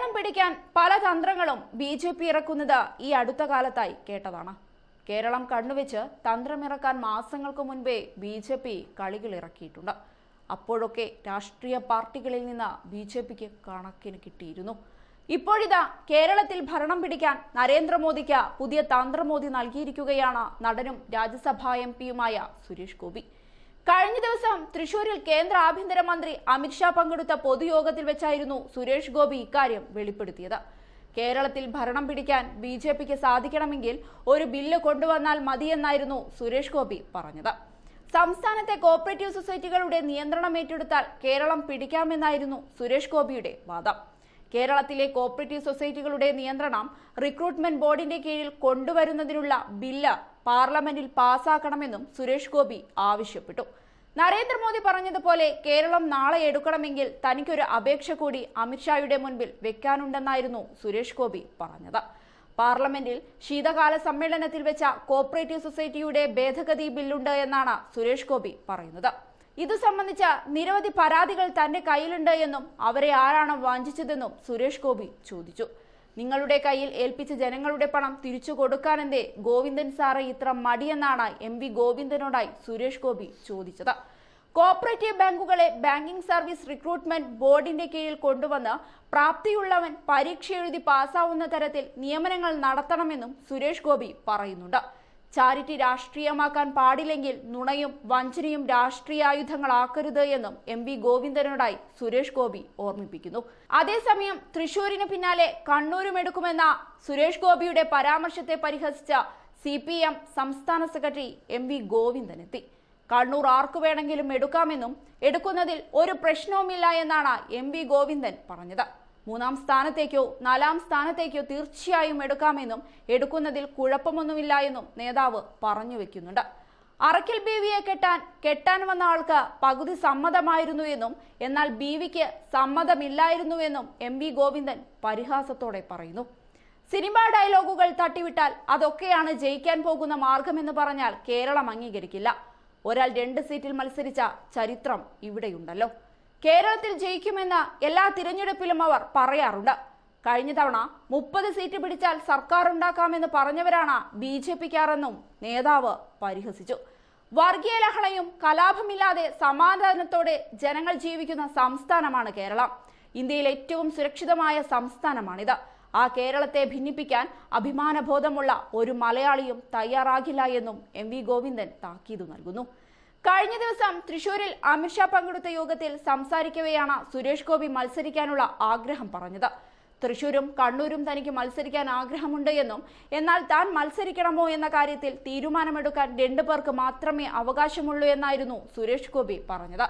കേരളം പിടിക്കാൻ പല തന്ത്രങ്ങളും ബി ജെ പി ഇറക്കുന്നത് ഈ അടുത്ത കാലത്തായി കേട്ടതാണ് കേരളം കണ്ണുവെച്ച് തന്ത്രമിറക്കാൻ മാസങ്ങൾക്ക് മുൻപേ ബി ജെ പി കളികൾ ഇറക്കിയിട്ടുണ്ട് അപ്പോഴൊക്കെ രാഷ്ട്രീയ പാർട്ടികളിൽ നിന്ന് ബി ജെ പിക്ക് കണക്കിന് കിട്ടിയിരുന്നു ഇപ്പോഴിതാ കേരളത്തിൽ ഭരണം പിടിക്കാൻ നരേന്ദ്രമോദിക്ക് പുതിയ തന്ത്രമോദി നൽകിയിരിക്കുകയാണ് നടനും രാജ്യസഭാ എം പിയുമായ സുരേഷ് ഗോപി കഴിഞ്ഞ ദിവസം തൃശൂരിൽ കേന്ദ്ര ആഭ്യന്തരമന്ത്രി അമിത്ഷാ പങ്കെടുത്ത പൊതുയോഗത്തിൽ വെച്ചായിരുന്നു സുരേഷ് ഗോപി ഇക്കാര്യം വെളിപ്പെടുത്തിയത് കേരളത്തിൽ ഭരണം പിടിക്കാൻ ബി ജെ പിക്ക് സാധിക്കണമെങ്കിൽ ഒരു ബില്ല് കൊണ്ടുവന്നാൽ മതിയെന്നായിരുന്നു സുരേഷ് ഗോപി പറഞ്ഞത് സംസ്ഥാനത്തെ കോപ്പറേറ്റീവ് സൊസൈറ്റികളുടെ നിയന്ത്രണം ഏറ്റെടുത്താൽ കേരളം പിടിക്കാമെന്നായിരുന്നു സുരേഷ് ഗോപിയുടെ വാദം കേരളത്തിലെ കോപ്പറേറ്റീവ് സൊസൈറ്റികളുടെ നിയന്ത്രണം റിക്രൂട്ട്മെന്റ് ബോർഡിന്റെ കീഴിൽ കൊണ്ടുവരുന്നതിനുള്ള ബില്ല് പാർലമെന്റിൽ പാസാക്കണമെന്നും സുരേഷ് ഗോപി ആവശ്യപ്പെട്ടു നരേന്ദ്രമോദി പറഞ്ഞതുപോലെ കേരളം നാളെ എടുക്കണമെങ്കിൽ തനിക്കൊരു അപേക്ഷ കൂടി അമിത്ഷായുടെ മുൻപിൽ വെക്കാനുണ്ടെന്നായിരുന്നു സുരേഷ് ഗോപി പറഞ്ഞത് പാർലമെന്റിൽ ശീതകാല സമ്മേളനത്തിൽ വെച്ച കോപ്പറേറ്റീവ് സൊസൈറ്റിയുടെ ഭേദഗതി ബില്ലുണ്ട് എന്നാണ് സുരേഷ് ഗോപി പറയുന്നത് ഇതു സംബന്ധിച്ച നിരവധി പരാതികൾ തന്റെ കയ്യിലുണ്ട് എന്നും അവരെ ആരാണ് വഞ്ചിച്ചതെന്നും സുരേഷ് ഗോപി ചോദിച്ചു നിങ്ങളുടെ കയ്യിൽ ഏൽപ്പിച്ച ജനങ്ങളുടെ പണം തിരിച്ചു കൊടുക്കാനെന്തേ ഗോവിന്ദൻ സാറ് ഇത്ര മടിയെന്നാണ് എം വി ഗോവിന്ദനോടായി സുരേഷ് ഗോപി ചോദിച്ചത് കോപ്പറേറ്റീവ് ബാങ്കുകളെ ബാങ്കിംഗ് സർവീസ് റിക്രൂട്ട്മെന്റ് ബോർഡിന്റെ കീഴിൽ കൊണ്ടുവന്ന് പ്രാപ്തിയുള്ളവൻ പരീക്ഷ എഴുതി പാസ്സാവുന്ന തരത്തിൽ നിയമനങ്ങൾ നടത്തണമെന്നും സുരേഷ് ഗോപി പറയുന്നുണ്ട് ചാരിറ്റി രാഷ്ട്രീയമാക്കാൻ പാടില്ലെങ്കിൽ നുണയും വഞ്ചനയും രാഷ്ട്രീയായുധങ്ങളാക്കരുത് എന്നും എം വി ഗോവിന്ദനോടായി സുരേഷ് ഗോപി ഓർമ്മിപ്പിക്കുന്നു അതേസമയം തൃശൂരിന് പിന്നാലെ കണ്ണൂരും എടുക്കുമെന്ന സുരേഷ് ഗോപിയുടെ പരാമർശത്തെ പരിഹസിച്ച സി പി എം സംസ്ഥാന സെക്രട്ടറി എം വി ഗോവിന്ദനെത്തി കണ്ണൂർ ആർക്കു വേണമെങ്കിലും എടുക്കാമെന്നും എടുക്കുന്നതിൽ ഒരു പ്രശ്നവുമില്ല എന്നാണ് എം വി ഗോവിന്ദൻ പറഞ്ഞത് മൂന്നാം സ്ഥാനത്തേക്കോ നാലാം സ്ഥാനത്തേക്കോ തീർച്ചയായും എടുക്കാമെന്നും എടുക്കുന്നതിൽ കുഴപ്പമൊന്നുമില്ല എന്നും നേതാവ് പറഞ്ഞു വെക്കുന്നുണ്ട് അറക്കിൽ ബീവിയെ കെട്ടാൻ കെട്ടാൻ വന്ന ആൾക്ക് പകുതി സമ്മതമായിരുന്നു എന്നും എന്നാൽ ബീവിക്ക് സമ്മതമില്ലായിരുന്നുവെന്നും എം വി ഗോവിന്ദൻ പരിഹാസത്തോടെ പറയുന്നു സിനിമാ ഡയലോഗുകൾ തട്ടിവിട്ടാൽ അതൊക്കെയാണ് ജയിക്കാൻ പോകുന്ന മാർഗമെന്ന് പറഞ്ഞാൽ കേരളം അംഗീകരിക്കില്ല ഒരാൾ രണ്ട് സീറ്റിൽ മത്സരിച്ച ചരിത്രം ഇവിടെയുണ്ടല്ലോ കേരളത്തിൽ ജയിക്കുമെന്ന് എല്ലാ തിരഞ്ഞെടുപ്പിലും അവർ പറയാറുണ്ട് കഴിഞ്ഞ തവണ മുപ്പത് സീറ്റ് പിടിച്ചാൽ സർക്കാർ ഉണ്ടാക്കാമെന്ന് പറഞ്ഞവരാണ് ബി ജെ പിക്കാരെന്നും നേതാവ് പരിഹസിച്ചു വർഗീയ ലഹളയും കലാപമില്ലാതെ സമാധാനത്തോടെ ജനങ്ങൾ ജീവിക്കുന്ന സംസ്ഥാനമാണ് കേരളം ഇന്ത്യയിൽ ഏറ്റവും സുരക്ഷിതമായ സംസ്ഥാനമാണിത് ആ കേരളത്തെ ഭിന്നിപ്പിക്കാൻ അഭിമാനബോധമുള്ള ഒരു മലയാളിയും തയ്യാറാകില്ല എന്നും എം വി ഗോവിന്ദൻ താക്കീതു നൽകുന്നു കഴിഞ്ഞ ദിവസം തൃശൂരിൽ അമിത്ഷാ പങ്കെടുത്ത യോഗത്തിൽ സംസാരിക്കവെയാണ് സുരേഷ് ഗോപി മത്സരിക്കാനുള്ള ആഗ്രഹം പറഞ്ഞത് തൃശൂരും കണ്ണൂരും തനിക്ക് മത്സരിക്കാൻ ആഗ്രഹമുണ്ട് എന്നും എന്നാൽ താൻ മത്സരിക്കണമോ എന്ന കാര്യത്തിൽ തീരുമാനമെടുക്കാൻ രണ്ടു പേർക്ക് മാത്രമേ അവകാശമുള്ളൂ എന്നായിരുന്നു സുരേഷ് ഗോപി പറഞ്ഞത്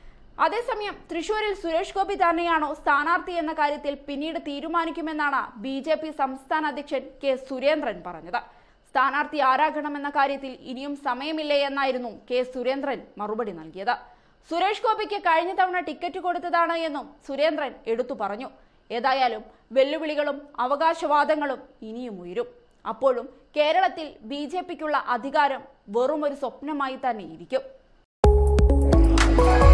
അതേസമയം തൃശൂരിൽ സുരേഷ് ഗോപി തന്നെയാണോ സ്ഥാനാർത്ഥി എന്ന കാര്യത്തിൽ പിന്നീട് തീരുമാനിക്കുമെന്നാണ് ബി ജെ പി സംസ്ഥാന അധ്യക്ഷൻ കെ സുരേന്ദ്രൻ പറഞ്ഞത് സ്ഥാനാർത്ഥി ആരാകണമെന്ന കാര്യത്തിൽ ഇനിയും സമയമില്ലേ എന്നായിരുന്നു കെ സുരേന്ദ്രൻ മറുപടി നൽകിയത് സുരേഷ് ഗോപിക്ക് കഴിഞ്ഞ തവണ ടിക്കറ്റ് കൊടുത്തതാണ് എന്നും സുരേന്ദ്രൻ എടുത്തു പറഞ്ഞു ഏതായാലും വെല്ലുവിളികളും അവകാശവാദങ്ങളും ഇനിയും ഉയരും അപ്പോഴും കേരളത്തിൽ ബി ജെ പിക്കുള്ള അധികാരം വെറുമൊരു സ്വപ്നമായി തന്നെ ഇരിക്കും